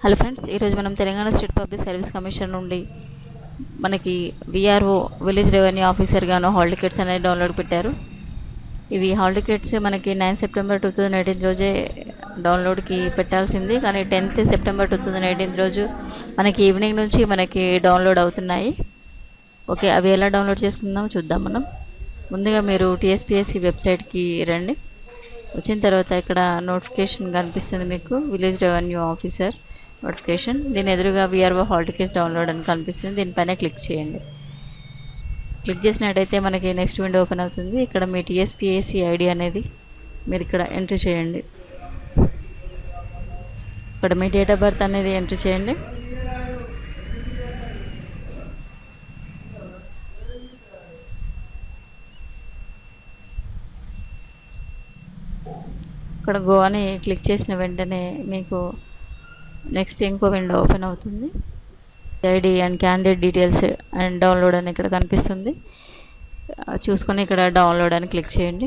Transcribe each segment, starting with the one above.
hello friends ఈరోజు మనం Telangana state public service commission నుండి మనకి విఆర్ఓ విలేజ్ రెవెన్యూ ఆఫీసర్ గాను హాల్ టికెట్స్ అనేది డౌన్లోడ్ పెట్టారు ఇవి హాల్ టికెట్స్ మనకి nine September two thousand eighteenth రోజే డౌన్లోడ్కి పెట్టాల్సింది కానీ tenth September two thousand eighteenth రోజు మనకి ఈవినింగ్ నుంచి మనకి డౌన్లోడ్ అవుతున్నాయి ఓకే అవి ఎలా డౌన్లోడ్ చేసుకుందామో చూద్దాం మనం ముందుగా మీరు టీఎస్పిఎస్సి వెబ్సైట్కి రండి వచ్చిన తర్వాత ఇక్కడ నోటిఫికేషన్ కనిపిస్తుంది మీకు విలేజ్ రెవెన్యూ ఆఫీసర్ నోటిఫికేషన్ దీని ఎదురుగా విఆర్ఓ హాల్ టికెట్స్ డౌన్లోడ్ అని కనిపిస్తుంది దీనిపైన క్లిక్ చేయండి క్లిక్ చేసినట్టయితే మనకి నెక్స్ట్ విండో ఓపెన్ అవుతుంది ఇక్కడ మీ టీఎస్పిఎస్సి ఐడి అనేది మీరు ఇక్కడ ఎంట్రీ చేయండి ఇక్కడ మీ డేట్ ఆఫ్ బర్త్ అనేది ఎంట్రీ చేయండి ఇక్కడ గో అని క్లిక్ చేసిన వెంటనే మీకు నెక్స్ట్ ఇంకో విండో ఓపెన్ అవుతుంది ID and candidate details and download అని ఇక్కడ కనిపిస్తుంది చూసుకొని ఇక్కడ డౌన్లోడ్ అని క్లిక్ చేయండి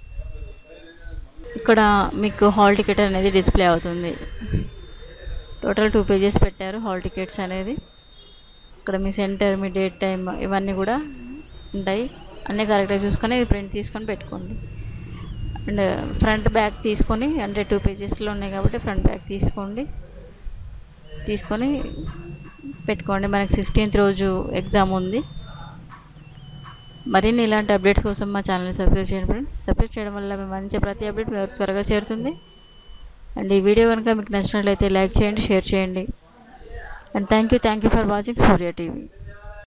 ఇక్కడ మీకు హాల్ టికెట్ అనేది డిస్ప్లే అవుతుంది టోటల్ టూ పేజెస్ పెట్టారు హాల్ టికెట్స్ అనేది ఇక్కడ మీ సెంటర్ మీ డేట్ టైం ఇవన్నీ కూడా ఉంటాయి అన్నీ కరెక్ట్గా చూసుకొని ఇది ప్రింట్ తీసుకొని పెట్టుకోండి అండ్ ఫ్రంట్ బ్యాక్ తీసుకొని అంటే టూ పేజెస్లో ఉన్నాయి కాబట్టి ఫ్రంట్ బ్యాక్ తీసుకోండి తీసుకొని పెట్టుకోండి మనకి సిక్స్టీన్త్ రోజు ఎగ్జామ్ ఉంది మరిన్ని ఇలాంటి అప్డేట్స్ కోసం మా ఛానల్ని సబ్స్క్రైబ్ చేయండి ఫ్రెండ్స్ సబ్స్క్రైబ్ చేయడం వల్ల మేము మంచి ప్రతి అప్డేట్ మీ వరకు త్వరగా చేరుతుంది అండ్ ఈ వీడియో కనుక మీకు నచ్చినట్లయితే లైక్ చేయండి షేర్ చేయండి and thank you thank you for watching Surya TV